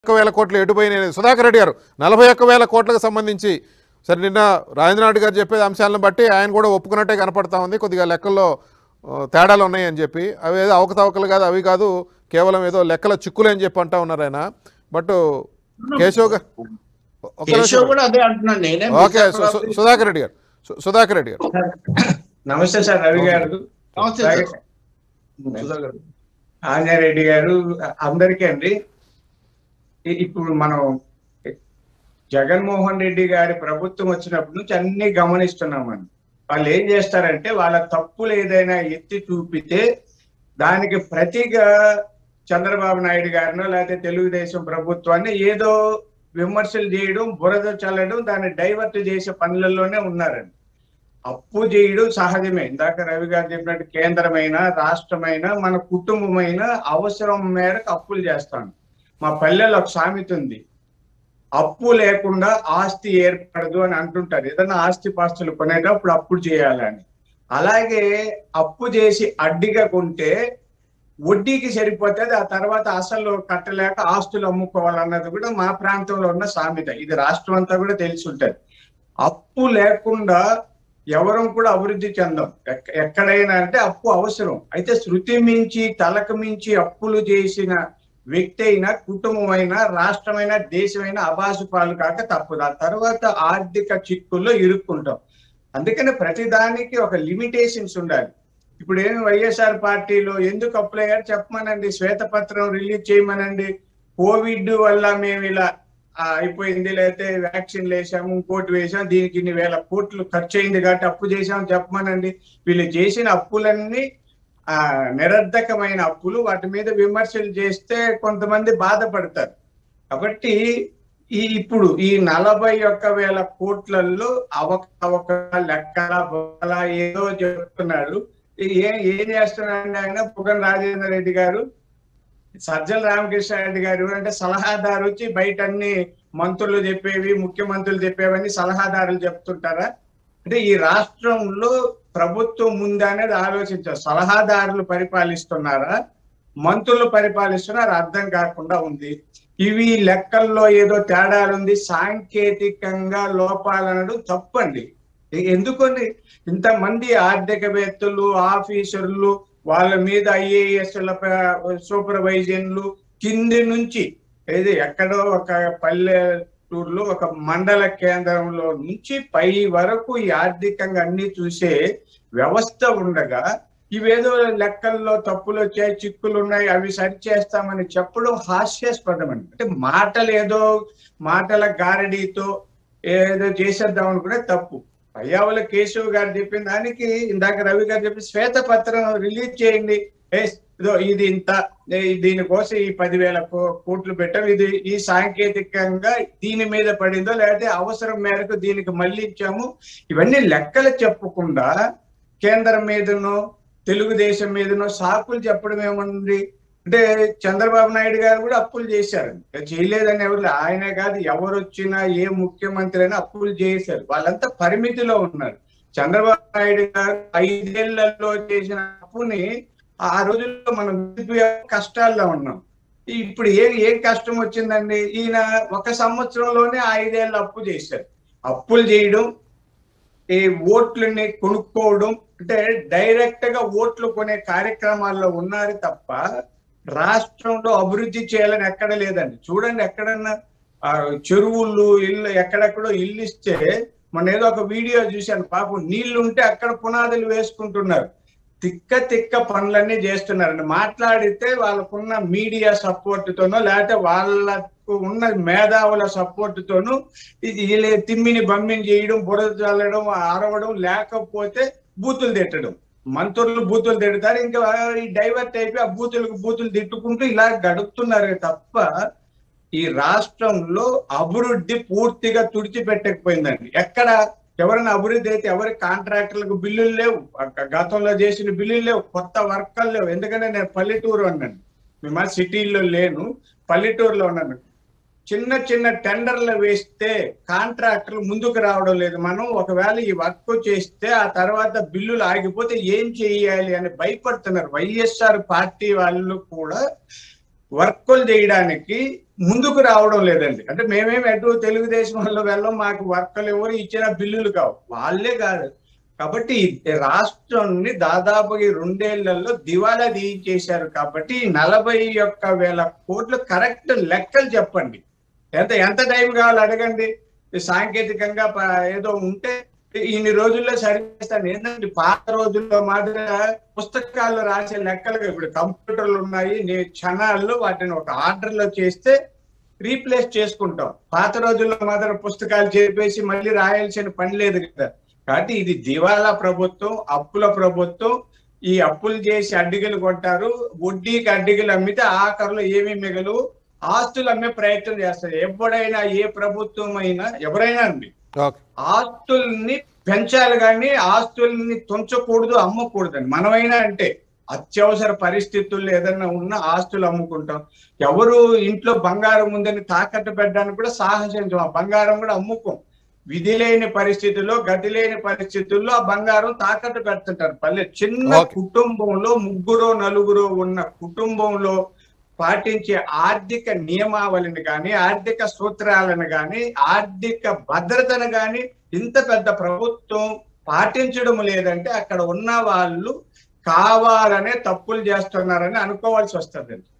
ఒక్క వేల కోట్లు ఎటుపోయినాయి సుధాకర్ రెడ్డి గారు నలభై ఒక్క వేల కోట్లకు సంబంధించి సరే నిన్న రాజేంద్రనాథ్ గారు చెప్పేది అంశాలను బట్టి ఆయన కూడా ఒప్పుకున్నట్టే కనపడతా ఉంది కొద్దిగా లెక్కల్లో ఆ, తేడాలు ఉన్నాయి అని చెప్పి అవి ఏదో అవకతవకలు కాదు అవి కాదు కేవలం ఏదో లెక్కల చిక్కులే అని చెప్పి అంటా ఉన్నారు ఆయన బట్ కేశవ్ గారు ఒక్క కేశవ్ నిమిషం. కూడా అదే అంటున్నాను నేనే ఓకే సు- సు- సుధాకర్ రెడ్డి గారు సు- సుధాకర్ రెడ్డి గారు నమస్తే సార్ రవి గారు నమస్తే సార్. సుధాకర్ ఆంజనేరెడ్డి గారు అందరికీ అండి ఇ- ఇప్పుడు మనం జగన్మోహన్ రెడ్డి గారి ప్రభుత్వం వచ్చినప్పటి నుంచి అన్ని గమనిస్తున్నామండి వాళ్ళు ఏం చేస్తారంటే వాళ్ళ తప్పులు ఏదైనా ఎత్తి చూపితే దానికి ప్రతిగా చంద్రబాబు నాయుడు గారినో లేకపోతే తెలుగుదేశం ప్రభుత్వాన్ని ఏదో విమర్శలు చేయడం బురద చల్లడం దాన్ని డైవర్ట్ చేసే పనులలోనే ఉన్నారండి అప్పు చేయడం సహజమే ఇందాక రవి గారు చెప్పినట్టు కేంద్రమైన రాష్ట్రమైన మన కుటుంబమైన అవసరం మేరకు అప్పులు చేస్తాను మా పల్లెలో ఒక సామెత ఉంది అప్పు లేకుండా ఆస్తి ఏర్పడదు అని అంటుంటారు ఏదైనా ఆస్తి పాస్తులు కొనేటప్పుడు అప్పుడు చేయాలని అలాగే అప్పు చేసి అడ్డిగా కొంటే వడ్డీకి సరిపోతుంది ఆ తర్వాత అసలు కట్టలేక ఆస్తులు అమ్ముకోవాలన్నది కూడా మా ప్రాంతంలో ఉన్న సామెత ఇది రాష్ట్రం అంతా కూడా తెలిసి ఉంటది అప్పు లేకుండా ఎవరం కూడా అభివృద్ధి చెందాం ఎక్క- ఎక్కడైనా అంటే అప్పు అవసరం అయితే శృతి మించి తలకు మించి అప్పులు చేసిన వ్యక్తి అయినా కుటుంబం అయినా రాష్ట్రమైనా దేశమైనా అబాసు పాలు కాక తప్పదు ఆ తర్వాత ఆర్థిక చిక్కుల్లో ఇరుక్కుంటాం అందుకని ప్రతిదానికి ఒక లిమిటేషన్స్ ఉండాలి ఇప్పుడు ఏమి వైఎస్ఆర్ పార్టీలో ఎందుకు అప్లై అయ్యారు చెప్పమనండి శ్వేతపత్రం రిలీజ్ చేయమనండి కోవిడ్ వల్ల మేము ఇలా ఆ, అయిపోయింది లేకపోతే వ్యాక్సిన్లు వేసాము ఇంకోటి వేసాం దీనికి ఇన్ని వేల కోట్లు ఖర్చు అయింది కాబట్టి అప్పు చేసాం చెప్పమనండి వీళ్ళు చేసిన అప్పులన్నీ ఆ నిరర్ధకమైన అప్పులు వాటి మీద విమర్శలు చేస్తే కొంతమంది బాధపడతారు కాబట్టి ఈ ఇప్పుడు ఈ నలభై ఒక్క వేల కోట్లలో అవక లెక్కల బొక్కల ఏదో చెప్తున్నారు ఈ ఏ ఏం చేస్తున్నారండి ఆయన పుగన్ రాజేంద్ర రెడ్డి గారు సజ్జల రామకృష్ణ రెడ్డి గారు అంటే సలహాదారు వచ్చి బయట అన్ని మంత్రులు చెప్పేవి ముఖ్యమంత్రులు చెప్పేవన్నీ సలహాదారులు చెప్తుంటారా అంటే ఈ రాష్ట్రంలో ప్రభుత్వం ఉందా అనేది ఆలోచించారు సలహాదారులు పరిపాలిస్తున్నారా మంత్రులు పరిపాలిస్తున్నారా అర్థం కాకుండా ఉంది ఇవి లెక్కల్లో ఏదో తేడాలుంది సాంకేతికంగా లోపాలనడం తప్పండి ఎ- ఎందుకని ఇంతమంది ఆర్థికవేత్తలు ఆఫీసర్లు వాళ్ళ మీద ఐఏఎస్ల సూపర్వైజన్లు కింది నుంచి ఏది ఎక్కడో ఒక పల్లెటూరులో ఒక మండల కేంద్రంలో నుంచి పై వరకు ఈ ఆర్థికంగా అన్ని చూసే వ్యవస్థ ఉండగా ఇవేదో లెక్కల్లో తప్పులు వచ్చాయి చిక్కులు ఉన్నాయి అవి సరి చేస్తామని చెప్పడం హాస్యాస్పదం అండి అంటే మాటలు ఏదో మాటల గారడీతో ఏదో చేసేద్దాం అనుకునే తప్పు పయ్యావుల కేశవ్ గారు చెప్పిన దానికి ఇందాక రవి గారు చెప్పి శ్వేతపత్రం రిలీజ్ చేయండి ఏ ఇదో ఇది ఇంత ఏ దీనికోసం ఈ పదివేల కో- కోట్లు పెట్టాం ఇది ఈ సాంకేతికంగా దీని మీద పడిందో లేకపోతే అవసరం మేరకు దీనికి మళ్ళీ ఇచ్చాము ఇవన్నీ లెక్కలు చెప్పకుండా కేంద్రం మీదనో తెలుగుదేశం మీదనో సాకులు చెప్పడం ఏముంది అంటే చంద్రబాబు నాయుడు గారు కూడా అప్పులు చేశారు చేయలేదని ఎవరు లే- ఆయనే కాదు ఎవరు వచ్చినా ఏ ముఖ్యమంత్రి అయినా అప్పులు చేశారు వాళ్ళంతా పరిమితిలో ఉన్నారు చంద్రబాబు నాయుడు గారు ఐదేళ్లలో చేసిన అప్పుని ఆ రోజుల్లో మనం విడిపోయే కష్టాల్లో ఉన్నాం ఇప్పుడు ఏ ఏ కష్టం వచ్చిందండి ఈయన ఒక సంవత్సరంలోనే ఐదేళ్ళు అప్పు చేశారు అప్పులు చేయడం ఈ ఓట్లని కొనుక్కోవడం అంటే డైరెక్ట్ గా ఓట్లు కొనే కార్యక్రమాల్లో ఉన్నారు తప్ప రాష్ట్రంలో అభివృద్ధి చేయాలని ఎక్కడ లేదండి చూడండి ఎక్కడన్నా ఆ, చెరువులు ఇల్లు ఎక్కడెక్కడో ఇల్లు ఇస్తే మొన్న ఏదో ఒక వీడియో చూశాను పాపం నీళ్లు ఉంటే అక్కడ పునాదులు వేసుకుంటున్నారు తిక్క తిక్క పనులన్నీ చేస్తున్నారండి మాట్లాడితే వాళ్ళకున్న మీడియా సపోర్ట్ తోనో లేకపోతే వాళ్ళకు ఉన్న మేధావుల సపోర్ట్ తోనూ ఇది వీళ్ళ తిమ్మిని బమ్మిని చేయడం బురద చల్లడం అరవడం లేకపోతే బూతులు తిట్టడం మంత్రులు బూతులు తిడతారు ఇంకా ఈ డైవర్ట్ అయిపోయి ఆ బూతులకు బూతులు తిట్టుకుంటూ ఇలా గడుపుతున్నారు తప్ప ఈ రాష్ట్రంలో అభివృద్ధి పూర్తిగా తుడిచిపెట్టకపోయిందండి ఎక్కడ ఎవరైనా అభివృద్ధి అయితే ఎవరి కాంట్రాక్టర్లకు బిల్లులు లేవు గ- గతంలో చేసిన బిల్లులు లేవు కొత్త వర్కర్లు లేవు ఎందుకంటే నేను పల్లెటూరు అన్నాను మేము సిటీల్లో లేను పల్లెటూరులో ఉన్నాను చిన్న చిన్న టెండర్లు వేస్తే కాంట్రాక్టర్లు ముందుకు రావడం లేదు మనం ఒకవేళ ఈ వర్క్ చేస్తే ఆ తర్వాత బిల్లులు ఆగిపోతే ఏం చేయాలి అని భయపడుతున్నారు వైఎస్ఆర్ పార్టీ వాళ్ళు కూడా వర్కులు చేయడానికి ముందుకు రావడం లేదండి అంటే మేమేం ఎటు తెలుగుదేశం వాళ్ళు వెళ్ళం మాకు వర్కలు ఎవరు ఇచ్చిన బిల్లులు కావు వాళ్ళే కాదు కాబట్టి ఈ రాష్ట్రాన్ని దాదాపు ఈ రెండేళ్లలో దివాలా తీయించేశారు కాబట్టి ఈ నలభై ఒక్క వేల కోట్లు కరెక్ట్ లెక్కలు చెప్పండి ఎంత ఎంత టైం కావాలి అడగండి ఈ సాంకేతికంగా ప- ఏదో ఉంటే ఇన్ని రోజుల్లో సరిచేస్తాను ఏంటంటే పాత రోజుల్లో మాదిరి పుస్తకాల్లో రాసే లెక్కలు ఇప్పుడు కంప్యూటర్లు ఉన్నాయి నే- క్షణాల్లో వాటిని ఒక ఆర్డర్ లో చేస్తే రీప్లేస్ చేసుకుంటాం పాత రోజుల్లో మాత్రం పుస్తకాలు చేపేసి మళ్ళీ రాయాల్సిన పని లేదు కదా కాబట్టి ఇది దివాలా ప్రభుత్వం అప్పుల ప్రభుత్వం ఈ అప్పులు చేసి అడ్డిగలు కొట్టారు వడ్డీకి అడ్డిగలు అమ్మితే ఆఖరిలో ఏమీ మిగలవు ఆస్తులు అమ్మే ప్రయత్నం చేస్తారు ఎప్పుడైనా ఏ ప్రభుత్వం అయినా ఎవరైనా అండి ఓకే ఆస్తుల్ని పెంచాలి కానీ ఆస్తుల్ని తుంచకూడదు అమ్మకూడదని మనమైనా అంటే అత్యవసర పరిస్థితుల్లో ఏదైనా ఉన్నా ఆస్తులు అమ్ముకుంటాం ఎవరు ఇంట్లో బంగారం ఉందని తాకట్టు పెట్టడానికి కూడా సాహసించం ఆ బంగారం కూడా అమ్ముకోం విధి లేని పరిస్థితుల్లో గతి లేని పరిస్థితుల్లో ఆ బంగారం తాకట్టు పెడుతుంటారు పల్లె చిన్న Okay. కుటుంబంలో ముగ్గురు నలుగురు ఉన్న కుటుంబంలో పాటించే ఆర్థిక నియమావళిని కానీ ఆర్థిక సూత్రాలను కానీ ఆర్థిక భద్రతను కానీ ఇంత పెద్ద ప్రభుత్వం పాటించడం లేదంటే అక్కడ ఉన్న వాళ్ళు కావాలనే తప్పులు చేస్తున్నారని అనుకోవాల్సి వస్తుంది